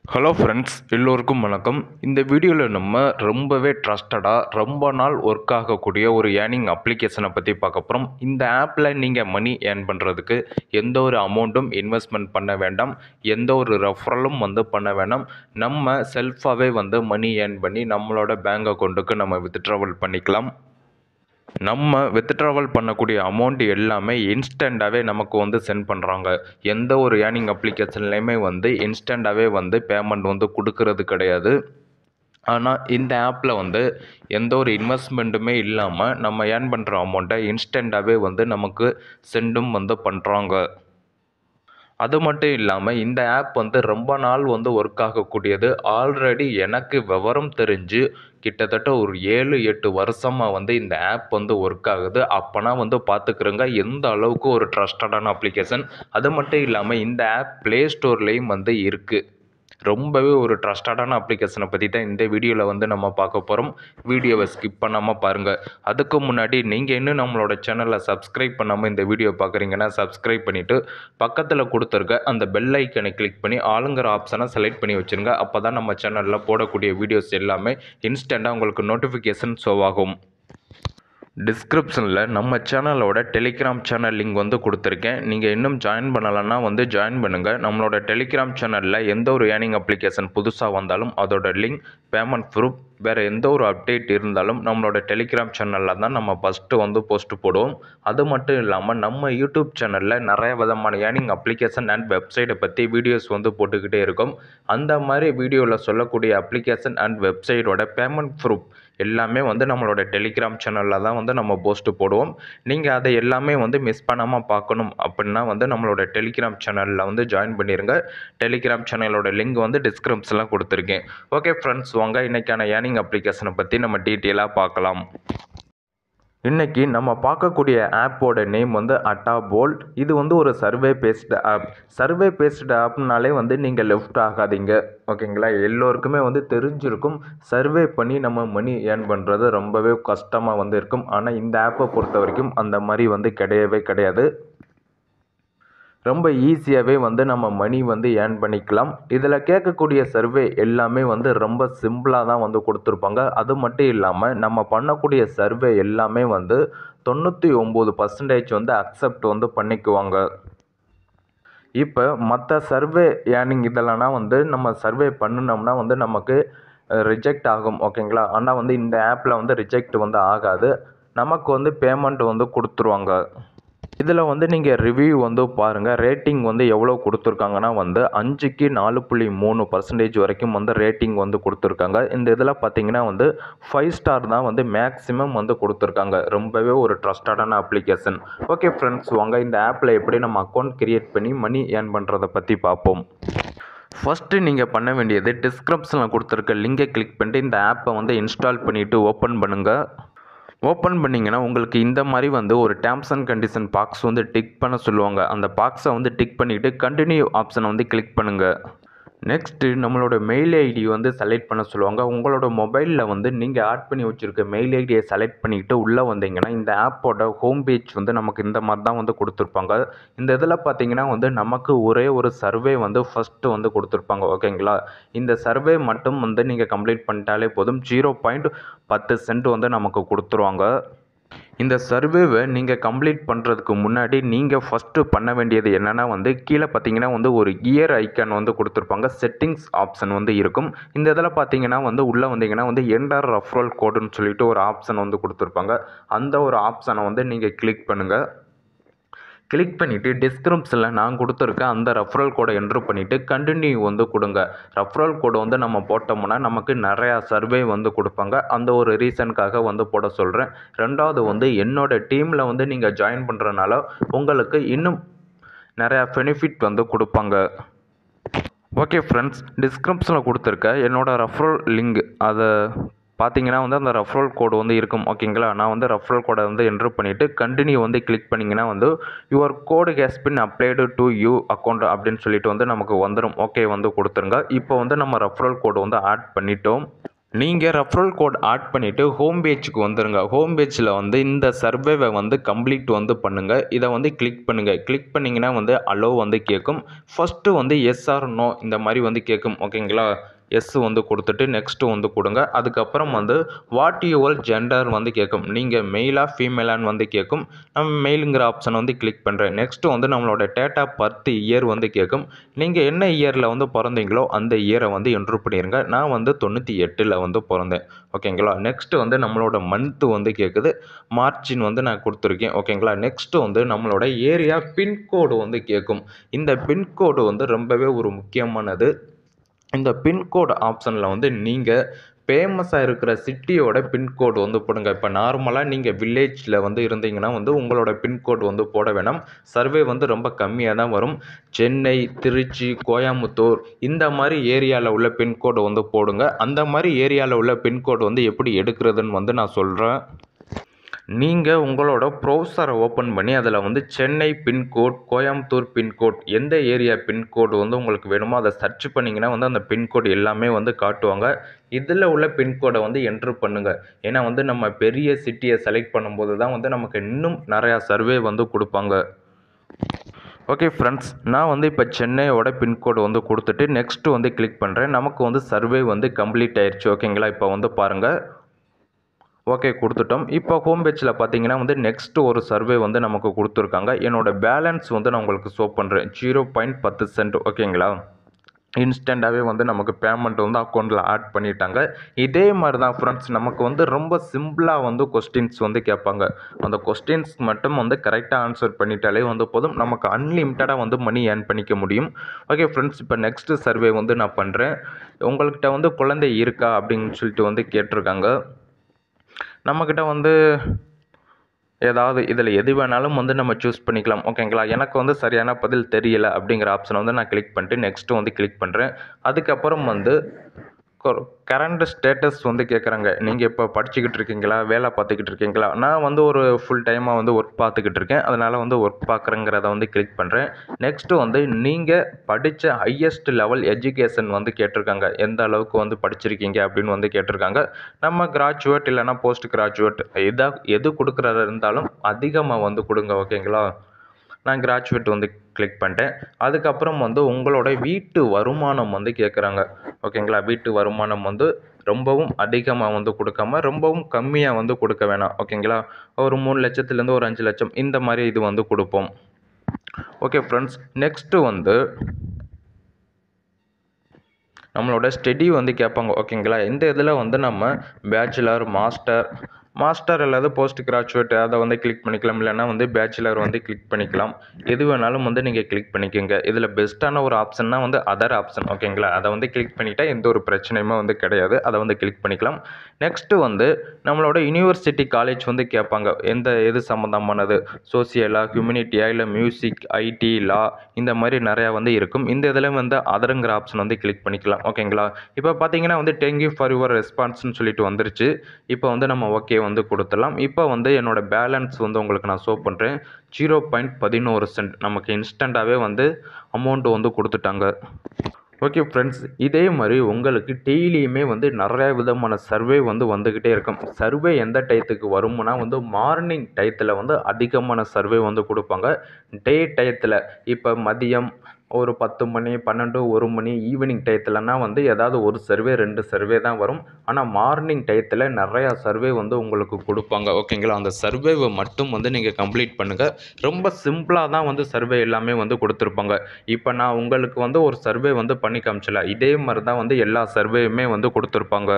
hello friends எல்லோருக்கும் வணக்கம் இந்த வீடியோவில் நம்ம ரொம்பவே ட்ரஸ்டடாக ரொம்ப நாள் ஒர்க் ஆகக்கூடிய ஒரு ஏர்னிங் அப்ளிகேஷனை பற்றி பார்க்க போகிறோம் இந்த ஆப்பில் நீங்கள் மணி ஏர்ன் பண்ணுறதுக்கு எந்த ஒரு அமௌண்ட்டும் இன்வெஸ்ட்மெண்ட் பண்ண வேண்டாம் எந்த ஒரு ரெஃபரலும் வந்து பண்ண வேண்டாம் நம்ம செல்ஃபாகவே வந்து மணி ஏர்ன் பண்ணி நம்மளோட பேங்க் அக்கௌண்ட்டுக்கு நம்ம வித்ட்ராவல் பண்ணிக்கலாம் நம்ம வித்ட்ராவல் பண்ணக்கூடிய அமௌண்ட் எல்லாமே இன்ஸ்டண்ட்டாகவே நமக்கு வந்து சென்ட் பண்ணுறாங்க எந்த ஒரு ஏர்னிங் அப்ளிகேஷன்லேயுமே வந்து இன்ஸ்டண்ட்டாகவே வந்து பேமெண்ட் வந்து கொடுக்கறது கிடையாது ஆனால் இந்த ஆப்பில் வந்து எந்த ஒரு இன்வெஸ்ட்மெண்ட்டுமே இல்லாமல் நம்ம ஏர்ன் பண்ணுற அமௌண்ட்டை இன்ஸ்டண்ட்டாகவே வந்து நமக்கு சென்டும் வந்து பண்ணுறாங்க அது மட்டும் இல்லாமல் இந்த ஆப் வந்து ரொம்ப நாள் வந்து ஒர்க் ஆகக்கூடியது ஆல்ரெடி எனக்கு விவரம் தெரிஞ்சு கிட்டத்தட்ட ஒரு ஏழு எட்டு வருஷமாக வந்து இந்த ஆப் வந்து ஒர்க் ஆகுது அப்போனா வந்து பார்த்துக்கிறோங்க எந்த அளவுக்கு ஒரு ட்ரஸ்டடான அப்ளிகேஷன் அது மட்டும் இல்லாமல் இந்த ஆப் ப்ளே ஸ்டோர்லேயும் வந்து இருக்குது ரொம்பவே ஒரு ட்ரஸ்டடான அப்ளிகேஷனை பற்றி தான் இந்த வீடியோவில் வந்து நம்ம பார்க்க போகிறோம் வீடியோவை ஸ்கிப் பண்ணாமல் பாருங்கள் அதுக்கு முன்னாடி நீங்கள் இன்னும் நம்மளோட சேனலை சப்ஸ்கிரைப் பண்ணாமல் இந்த வீடியோ பார்க்குறீங்கன்னா சப்ஸ்கிரைப் பண்ணிவிட்டு பக்கத்தில் கொடுத்துருக்க அந்த பெல் ஐக்கனை கிளிக் பண்ணி ஆளுங்கிற ஆப்ஷனை செலக்ட் பண்ணி வச்சுருங்க அப்போ தான் நம்ம சேனலில் போடக்கூடிய வீடியோஸ் எல்லாமே இன்ஸ்டண்ட்டாக உங்களுக்கு நோட்டிஃபிகேஷன் ஷோ ஆகும் டிஸ்கிரிப்ஷனில் நம்ம சேனலோட டெலிகிராம் சேனல் லிங்க் வந்து கொடுத்துருக்கேன் நீங்கள் இன்னும் ஜாயின் பண்ணலைன்னா வந்து ஜாயின் பண்ணுங்கள் நம்மளோட டெலிகிராம் சேனலில் எந்த ஒரு ஏர்னிங் அப்ளிகேஷன் புதுசாக வந்தாலும் அதோட லிங்க் பேமெண்ட் ப்ரூஃப் வேறு எந்த ஒரு அப்டேட் இருந்தாலும் நம்மளோட டெலிகிராம் சேனலில் தான் நம்ம ஃபஸ்ட்டு வந்து போஸ்ட் போடுவோம் அது மட்டும் இல்லாமல் நம்ம யூடியூப் சேனலில் நிறைய விதமான ஏர்னிங் அப்ளிகேஷன் அண்ட் வெப்சைட்டை பற்றி வீடியோஸ் வந்து போட்டுக்கிட்டே இருக்கும் அந்த மாதிரி வீடியோவில் சொல்லக்கூடிய அப்ளிகேஷன் அண்ட் வெப்சைட்டோட பேமெண்ட் ப்ரூஃப் எல்லாமே வந்து நம்மளோட டெலிகிராம் சேனலில் தான் வந்து நம்ம போஸ்ட்டு போடுவோம் நீங்கள் அதை எல்லாமே வந்து மிஸ் பண்ணாமல் பார்க்கணும் அப்படின்னா வந்து நம்மளோட டெலிகிராம் சேனலில் வந்து ஜாயின் பண்ணிடுங்க டெலிகிராம் சேனலோட லிங்க் வந்து டிஸ்கிரிப்ஷனில் கொடுத்துருக்கேன் ஓகே ஃப்ரெண்ட்ஸ் வாங்க இன்றைக்கான ஏர்னிங் அப்ளிகேஷனை பற்றி நம்ம டீட்டெயிலாக பார்க்கலாம் இன்றைக்கி நம்ம பார்க்கக்கூடிய ஆப்போட நேம் வந்து அட்டாபோல் இது வந்து ஒரு survey based app survey based ஆப்னாலே வந்து நீங்கள் லெஃப்ட் ஆகாதீங்க ஓகேங்களா எல்லோருக்குமே வந்து தெரிஞ்சிருக்கும் சர்வே பண்ணி நம்ம மணி ஏர்ன் பண்ணுறது ரொம்பவே கஷ்டமாக வந்து இருக்கும் ஆனால் இந்த ஆப்பை பொறுத்த வரைக்கும் அந்த மாதிரி வந்து கிடையவே கிடையாது ரொம்ப ஈஸியாகவே வந்து நம்ம மணி வந்து ஏர்ன் பண்ணிக்கலாம் இதில் கேட்கக்கூடிய சர்வே எல்லாமே வந்து ரொம்ப சிம்பிளாக தான் வந்து கொடுத்துருப்பாங்க அது மட்டும் இல்லாமல் நம்ம பண்ணக்கூடிய சர்வே எல்லாமே வந்து தொண்ணூற்றி ஒம்பது பர்சன்டேஜ் வந்து அக்செப்ட் வந்து பண்ணிக்குவாங்க இப்போ மற்ற சர்வே ஏர்னிங் இதெல்லாம் வந்து நம்ம சர்வே பண்ணினோம்னா வந்து நமக்கு ரிஜெக்ட் ஆகும் ஓகேங்களா ஆனால் வந்து இந்த ஆப்பில் வந்து ரிஜெக்ட் வந்து ஆகாது நமக்கு வந்து பேமெண்ட் வந்து கொடுத்துருவாங்க இதில் வந்து நீங்கள் ரிவ்யூ வந்து பாருங்கள் ரேட்டிங் வந்து எவ்வளோ கொடுத்துருக்காங்கன்னா வந்து அஞ்சுக்கு நாலு புள்ளி மூணு பர்சன்டேஜ் வரைக்கும் வந்து ரேட்டிங் வந்து கொடுத்துருக்காங்க இந்த இதில் பார்த்தீங்கன்னா வந்து ஃபைவ் ஸ்டார் தான் வந்து மேக்ஸிமம் வந்து கொடுத்துருக்காங்க ரொம்பவே ஒரு ட்ரஸ்டடான அப்ளிகேஷன் ஓகே ஃப்ரெண்ட்ஸ் வாங்க இந்த ஆப்பில் எப்படி நம்ம அக்கௌண்ட் க்ரியேட் பண்ணி மணி ஏர்ன் பண்ணுறதை பற்றி பார்ப்போம் ஃபஸ்ட்டு நீங்கள் பண்ண வேண்டியது டிஸ்கிரிப்ஷனில் கொடுத்துருக்க லிங்கை கிளிக் பண்ணிட்டு இந்த ஆப்பை வந்து இன்ஸ்டால் பண்ணிவிட்டு ஓப்பன் பண்ணுங்கள் ஓப்பன் பண்ணிங்கன்னா உங்களுக்கு இந்த மாதிரி வந்து ஒரு டேர்ம்ஸ் அண்ட் கண்டிஷன் பாக்ஸ் வந்து டிக் பண்ண சொல்லுவாங்க அந்த பாக்ஸை வந்து டிக் பண்ணிவிட்டு கண்டினியூ ஆப்ஷனை வந்து கிளிக் பண்ணுங்கள் நெக்ஸ்ட்டு நம்மளோட மெயில் ஐடி வந்து செலக்ட் பண்ண சொல்லுவாங்க உங்களோட மொபைலில் வந்து நீங்கள் ஆட் பண்ணி வச்சுருக்க மெயில் ஐடியை செலக்ட் பண்ணிக்கிட்டு உள்ளே வந்தீங்கன்னா இந்த ஆப்போட ஹோம் பேஜ் வந்து நமக்கு இந்த மாதிரி தான் வந்து கொடுத்துருப்பாங்க இந்த இதில் பார்த்தீங்கன்னா வந்து நமக்கு ஒரே ஒரு சர்வே வந்து ஃபஸ்ட்டு வந்து கொடுத்துருப்பாங்க ஓகேங்களா இந்த சர்வே மட்டும் வந்து நீங்கள் கம்ப்ளீட் பண்ணிட்டாலே போதும் ஜீரோ பாயிண்ட் பத்து சென்ட் வந்து நமக்கு கொடுத்துருவாங்க இந்த சர்வேவை நீங்கள் கம்ப்ளீட் பண்ணுறதுக்கு முன்னாடி நீங்கள் ஃபஸ்ட்டு பண்ண வேண்டியது என்னென்னா வந்து கீழே பார்த்தீங்கன்னா வந்து ஒரு இயர் ஐக்கான் வந்து கொடுத்துருப்பாங்க செட்டிங்ஸ் ஆப்ஷன் வந்து இருக்கும் இந்த இதில் பார்த்தீங்கன்னா வந்து உள்ளே வந்தீங்கன்னா வந்து என்டர் ரெஃபரல் கோடுன்னு சொல்லிட்டு ஒரு ஆப்ஷன் வந்து கொடுத்துருப்பாங்க அந்த ஒரு ஆப்ஷனை வந்து நீங்கள் கிளிக் பண்ணுங்கள் கிளிக் பண்ணிவிட்டு டிஸ்கிரிப்ஷனில் நான் கொடுத்துருக்க அந்த ரெஃபரல் கோடை என்ட்ரு பண்ணிவிட்டு கண்டினியூ வந்து கொடுங்க ரெஃபரல் கோடு வந்து நம்ம போட்டோம்னா நமக்கு நிறையா சர்வே வந்து கொடுப்பாங்க அந்த ஒரு ரீசனுக்காக வந்து போட சொல்கிறேன் ரெண்டாவது வந்து என்னோடய டீமில் வந்து நீங்கள் ஜாயின் பண்ணுறனால உங்களுக்கு இன்னும் நிறையா பெனிஃபிட் வந்து கொடுப்பாங்க ஓகே ஃப்ரெண்ட்ஸ் டிஸ்கிரிப்ஷனில் கொடுத்துருக்க என்னோடய ரெஃபரல் லிங்க் அதை பார்த்தீங்கன்னா வந்து அந்த ரெஃபரல் கோடு வந்து இருக்கும் ஓகேங்களா நான் வந்து ரெஃபரல் கோடை வந்து என்ட்ரு பண்ணிவிட்டு கண்டினியூ வந்து கிளிக் பண்ணிங்கன்னா வந்து your code has been applied to you account அப்படின்னு சொல்லிட்டு வந்து நமக்கு வந்துடும் ஓகே வந்து கொடுத்துருங்க இப்போ வந்து நம்ம ரெஃபரல் கோடு வந்து ஆட் பண்ணிட்டோம் நீங்கள் ரெஃபரல் கோட் ஆட் பண்ணிவிட்டு ஹோம் பேஜுக்கு வந்துடுங்க ஹோம் பேஜில் வந்து இந்த சர்வேவை வந்து கம்ப்ளீட் வந்து பண்ணுங்கள் இதை வந்து கிளிக் பண்ணுங்கள் கிளிக் பண்ணிங்கன்னா வந்து அலோ வந்து கேட்கும் ஃபஸ்ட்டு வந்து எஸ் ஆர் நோ இந்த மாதிரி வந்து கேட்கும் ஓகேங்களா எஸ் வந்து கொடுத்துட்டு நெக்ஸ்ட்டு வந்து கொடுங்க அதுக்கப்புறம் வந்து வாட் யுவர் ஜெண்டர் வந்து கேட்கும் நீங்கள் மெயிலாக ஃபீமேலான்னு வந்து கேட்கும் நம்ம மெயிலுங்கிற ஆப்ஷன் வந்து கிளிக் பண்ணுறேன் நெக்ஸ்ட்டு வந்து நம்மளோட டேட் ஆஃப் பர்த் இயர் வந்து கேட்கும் நீங்கள் என்ன இயரில் வந்து பிறந்தீங்களோ அந்த இயரை வந்து என்ட்ரு பண்ணிடுங்க நான் வந்து தொண்ணூற்றி எட்டில் வந்து பிறந்தேன் ஓகேங்களா நெக்ஸ்ட்டு வந்து நம்மளோட மந்த்து வந்து கேட்குது மார்ச்சின் வந்து நான் கொடுத்துருக்கேன் ஓகேங்களா நெக்ஸ்ட்டு வந்து நம்மளோட ஏரியா பின்கோடு வந்து கேட்கும் இந்த பின்கோடு வந்து ரொம்பவே ஒரு முக்கியமானது இந்த பின்கோடு ஆப்ஷனில் வந்து நீங்கள் ஃபேமஸாக இருக்கிற சிட்டியோட பின்கோடு வந்து போடுங்க இப்போ நார்மலாக நீங்கள் வில்லேஜில் வந்து இருந்தீங்கன்னா வந்து உங்களோட பின்கோடு வந்து போட வேணாம் சர்வே வந்து ரொம்ப கம்மியாக தான் வரும் சென்னை திருச்சி கோயம்புத்தூர் இந்த மாதிரி ஏரியாவில் உள்ள பின்கோடு வந்து போடுங்க அந்த மாதிரி ஏரியாவில் உள்ள பின்கோடு வந்து எப்படி எடுக்கிறதுன்னு வந்து நான் சொல்கிறேன் நீங்கள் உங்களோட ப்ரௌசரை ஓப்பன் பண்ணி அதில் வந்து சென்னை பின்கோட் கோயம்புத்தூர் பின்கோட் எந்த ஏரியா பின்கோடு வந்து உங்களுக்கு வேணுமோ அதை சர்ச் பண்ணிங்கன்னா வந்து அந்த பின்கோடு எல்லாமே வந்து காட்டுவாங்க இதில் உள்ள பின்கோடை வந்து என்ட்ரு பண்ணுங்கள் ஏன்னா வந்து நம்ம பெரிய சிட்டியை செலக்ட் பண்ணும்போது தான் வந்து நமக்கு இன்னும் நிறையா சர்வே வந்து கொடுப்பாங்க ஓகே ஃப்ரெண்ட்ஸ் நான் வந்து இப்போ சென்னையோட பின்கோடு வந்து கொடுத்துட்டு நெக்ஸ்ட்டு வந்து கிளிக் பண்ணுறேன் நமக்கு வந்து சர்வே வந்து கம்ப்ளீட் ஆயிடுச்சு ஓகேங்களா இப்போ வந்து பாருங்கள் ஓகே கொடுத்துட்டோம் இப்போ ஹோம் பேஜில் பார்த்தீங்கன்னா வந்து நெக்ஸ்ட் ஒரு சர்வே வந்து நமக்கு கொடுத்துருக்காங்க என்னோட பேலன்ஸ் வந்து நான் உங்களுக்கு ஷோ பண்ணுறேன் ஜீரோ பாயிண்ட் பத்து சென்ட் ஓகேங்களா இன்ஸ்டண்ட்டாகவே வந்து நமக்கு பேமெண்ட் வந்து அக்கௌண்ட்டில் ஆட் பண்ணிட்டாங்க இதே மாதிரி தான் ஃப்ரெண்ட்ஸ் நமக்கு வந்து ரொம்ப சிம்பிளாக வந்து கொஸ்டின்ஸ் வந்து கேட்பாங்க அந்த கொஸ்டின்ஸ் மட்டும் வந்து கரெக்டாக ஆன்சர் பண்ணிட்டாலே வந்து போதும் நமக்கு அன்லிமிட்டடாக வந்து மணி ஏர்ன் பண்ணிக்க முடியும் ஓகே ஃப்ரெண்ட்ஸ் இப்போ நெக்ஸ்ட்டு சர்வே வந்து நான் பண்ணுறேன் உங்கள்கிட்ட வந்து குழந்தை இருக்கா அப்படின்னு சொல்லிட்டு வந்து கேட்டிருக்காங்க நம்மக்கிட்ட வந்து ஏதாவது இதில் எது வேணாலும் வந்து நம்ம சூஸ் பண்ணிக்கலாம் ஓகேங்களா எனக்கு வந்து சரியான பதில் தெரியல அப்படிங்கிற ஆப்ஷனை வந்து நான் கிளிக் பண்ணிட்டு நெக்ஸ்ட்டு வந்து கிளிக் பண்ணுறேன் அதுக்கப்புறம் வந்து கரண்ட் ஸ்டேட்டஸ் வந்து கேட்குறாங்க நீங்கள் இப்போ படிச்சுக்கிட்டு இருக்கீங்களா வேலை பார்த்துக்கிட்டு இருக்கீங்களா நான் வந்து ஒரு ஃபுல் டைமாக வந்து ஒர்க் பார்த்துக்கிட்டு இருக்கேன் அதனால் வந்து ஒர்க் பார்க்குறேங்கிறத வந்து கிளிக் பண்ணுறேன் நெக்ஸ்ட்டு வந்து நீங்கள் படித்த ஹையஸ்ட் லெவல் எஜுகேஷன் வந்து கேட்டிருக்காங்க எந்த அளவுக்கு வந்து படிச்சிருக்கீங்க அப்படின்னு வந்து கேட்டிருக்காங்க நம்ம கிராஜுவேட் இல்லைனா போஸ்ட் கிராஜுவேட் எதாக எது கொடுக்குறதா இருந்தாலும் அதிகமாக வந்து கொடுங்க ஓகேங்களா நான் கிராஜுவேட் வந்து கிளிக் பண்ணிட்டேன் அதுக்கப்புறம் வந்து உங்களோட வீட்டு வருமானம் வந்து கேட்குறாங்க ஓகேங்களா வீட்டு வருமானம் வந்து ரொம்பவும் அதிகமாக வந்து கொடுக்காம ரொம்பவும் கம்மியாக வந்து கொடுக்க வேணாம் ஓகேங்களா ஒரு மூணு லட்சத்துலேருந்து ஒரு அஞ்சு லட்சம் இந்த மாதிரி இது வந்து கொடுப்போம் ஓகே ஃப்ரெண்ட்ஸ் நெக்ஸ்ட்டு வந்து நம்மளோட ஸ்டடி வந்து கேட்பாங்க ஓகேங்களா இந்த இதில் வந்து நம்ம பேச்சுலர் மாஸ்டர் மாஸ்டர் அல்லது போஸ்ட் கிராஜுவேட் அதை வந்து கிளிக் பண்ணிக்கலாம் இல்லைன்னா வந்து பேச்சுலர் வந்து கிளிக் பண்ணிக்கலாம் எது வேணாலும் வந்து நீங்கள் கிளிக் பண்ணிக்கோங்க இதில் பெஸ்ட்டான ஒரு ஆப்ஷன்னா வந்து அதர் ஆப்ஷன் ஓகேங்களா அதை வந்து கிளிக் பண்ணிட்டா எந்த ஒரு பிரச்சனையுமே வந்து கிடையாது அதை வந்து கிளிக் பண்ணிக்கலாம் நெக்ஸ்ட்டு வந்து நம்மளோட யூனிவர்சிட்டி காலேஜ் வந்து கேட்பாங்க எந்த எது சம்மந்தமானது சோசியலா ஹியூமனிட்டியா இல்லை மியூசிக் ஐடி லா இந்த மாதிரி நிறையா வந்து இருக்கும் இந்த இதில் வந்து அதருங்கிற ஆப்ஷன் வந்து கிளிக் பண்ணிக்கலாம் ஓகேங்களா இப்போ பார்த்தீங்கன்னா வந்து தேங்க்யூ ஃபார் யுவர் ரெஸ்பான்ஸ்னு சொல்லிட்டு வந்துருச்சு இப்போ வந்து நம்ம ஓகே வந்து கொடுத்துடலாம் இப்போ வந்து என்னோட பேலன்ஸ் வந்து உங்களுக்கு நான் ஷோ பண்ணுறேன் ஜீரோ பாயிண்ட் பதினோரு சென்ட் நமக்கு இன்ஸ்டண்ட்டாகவே வந்து அமௌண்ட் வந்து கொடுத்துட்டாங்க ஓகே ஃப்ரெண்ட்ஸ் இதே மாதிரி உங்களுக்கு டெய்லியுமே வந்து நிறைய விதமான சர்வே வந்து வந்துக்கிட்டே இருக்கும் சர்வே எந்த டயத்துக்கு வரும்னா வந்து மார்னிங் டயத்தில் வந்து அதிகமான சர்வே வந்து கொடுப்பாங்க டே டயத்தில் இப்போ மதியம் ஒரு பத்து மணி பன்னெண்டு ஒரு மணி ஈவினிங் டயத்துலனா வந்து ஏதாவது ஒரு சர்வே ரெண்டு சர்வே தான் வரும் ஆனால் மார்னிங் டயத்தில் நிறையா சர்வே வந்து உங்களுக்கு கொடுப்பாங்க ஓகேங்களா அந்த சர்வேவை மட்டும் வந்து நீங்கள் கம்ப்ளீட் பண்ணுங்கள் ரொம்ப சிம்பிளாக தான் வந்து சர்வே எல்லாமே வந்து கொடுத்துருப்பாங்க இப்போ நான் உங்களுக்கு வந்து ஒரு சர்வே வந்து பண்ணி காமிச்சல இதே மாதிரி தான் வந்து எல்லா சர்வேயுமே வந்து கொடுத்துருப்பாங்க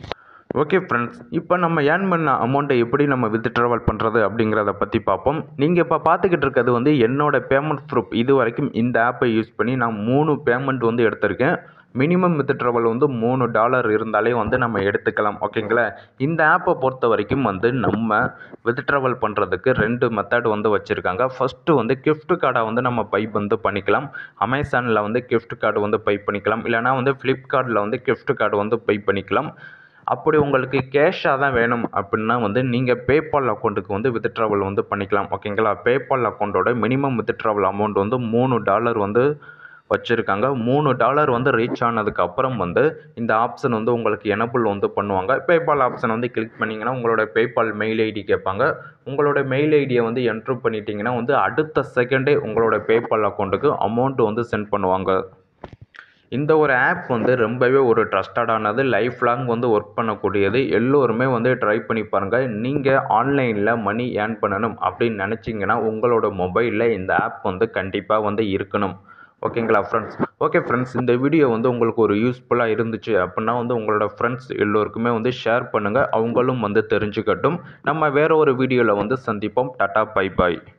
ஓகே ஃப்ரெண்ட்ஸ் இப்போ நம்ம ஏர்ன் பண்ண அமௌண்ட்டை எப்படி நம்ம வித்ட்ராவல் பண்ணுறது அப்படிங்கிறத பற்றி பார்ப்போம் நீங்கள் இப்போ பார்த்துக்கிட்டு இருக்கிறது வந்து என்னோட பேமெண்ட் ப்ரூஃப் இது வரைக்கும் இந்த ஆப்பை யூஸ் பண்ணி நான் மூணு பேமெண்ட் வந்து எடுத்திருக்கேன் மினிமம் வித்ட்ராவல் வந்து மூணு டாலர் இருந்தாலே வந்து நம்ம எடுத்துக்கலாம் ஓகேங்களா இந்த ஆப்பை பொறுத்த வரைக்கும் வந்து நம்ம வித்ட்ராவல் பண்ணுறதுக்கு ரெண்டு மெத்தட் வந்து வச்சுருக்காங்க ஃபஸ்ட்டு வந்து gift கார்டை வந்து நம்ம பை வந்து பண்ணிக்கலாம் அமேசானில் வந்து gift கார்டு வந்து பை பண்ணிக்கலாம் இல்லைனா வந்து ஃப்ளிப்கார்ட்டில் வந்து gift கார்டு வந்து பை பண்ணிக்கலாம் அப்படி உங்களுக்கு கேஷாக தான் வேணும் அப்படின்னா வந்து நீங்கள் பேபால் அக்கௌண்ட்டுக்கு வந்து வித்ட்ராவல் வந்து பண்ணிக்கலாம் ஓகேங்களா பேபால் அக்கௌண்ட்டோட மினிமம் வித்ட்ராவல் அமௌண்ட் வந்து மூணு டாலர் வந்து வச்சுருக்காங்க மூணு டாலர் வந்து ரீச் ஆனதுக்கு அப்புறம் வந்து இந்த ஆப்ஷன் வந்து உங்களுக்கு எனபிள் வந்து பண்ணுவாங்க பேபால் ஆப்ஷன் வந்து கிளிக் பண்ணிங்கன்னா உங்களோட பேபால் மெயில் ஐடி கேட்பாங்க உங்களோட மெயில் ஐடியை வந்து என்ட்ரு பண்ணிட்டீங்கன்னா வந்து அடுத்த செகண்டே உங்களோட பேபால் அக்கௌண்ட்டுக்கு அமௌண்ட் வந்து சென்ட் பண்ணுவாங்க இந்த ஒரு ஆப் வந்து ரொம்பவே ஒரு ட்ரஸ்டடானது லைஃப் லாங் வந்து ஒர்க் பண்ணக்கூடியது எல்லோருமே வந்து ட்ரை பண்ணி பாருங்கள் நீங்கள் ஆன்லைனில் மணி ஏர்ன் பண்ணணும் அப்படின்னு நினச்சிங்கன்னா உங்களோட மொபைலில் இந்த ஆப் வந்து கண்டிப்பாக வந்து இருக்கணும் ஓகேங்களா ஃப்ரெண்ட்ஸ் ஓகே ஃப்ரெண்ட்ஸ் இந்த வீடியோ வந்து உங்களுக்கு ஒரு யூஸ்ஃபுல்லாக இருந்துச்சு அப்படின்னா வந்து உங்களோட ஃப்ரெண்ட்ஸ் எல்லோருக்குமே வந்து ஷேர் பண்ணுங்கள் அவங்களும் வந்து தெரிஞ்சுக்கட்டும் நம்ம வேறு ஒரு வீடியோவில் வந்து சந்திப்போம் டாட்டா பை பாய்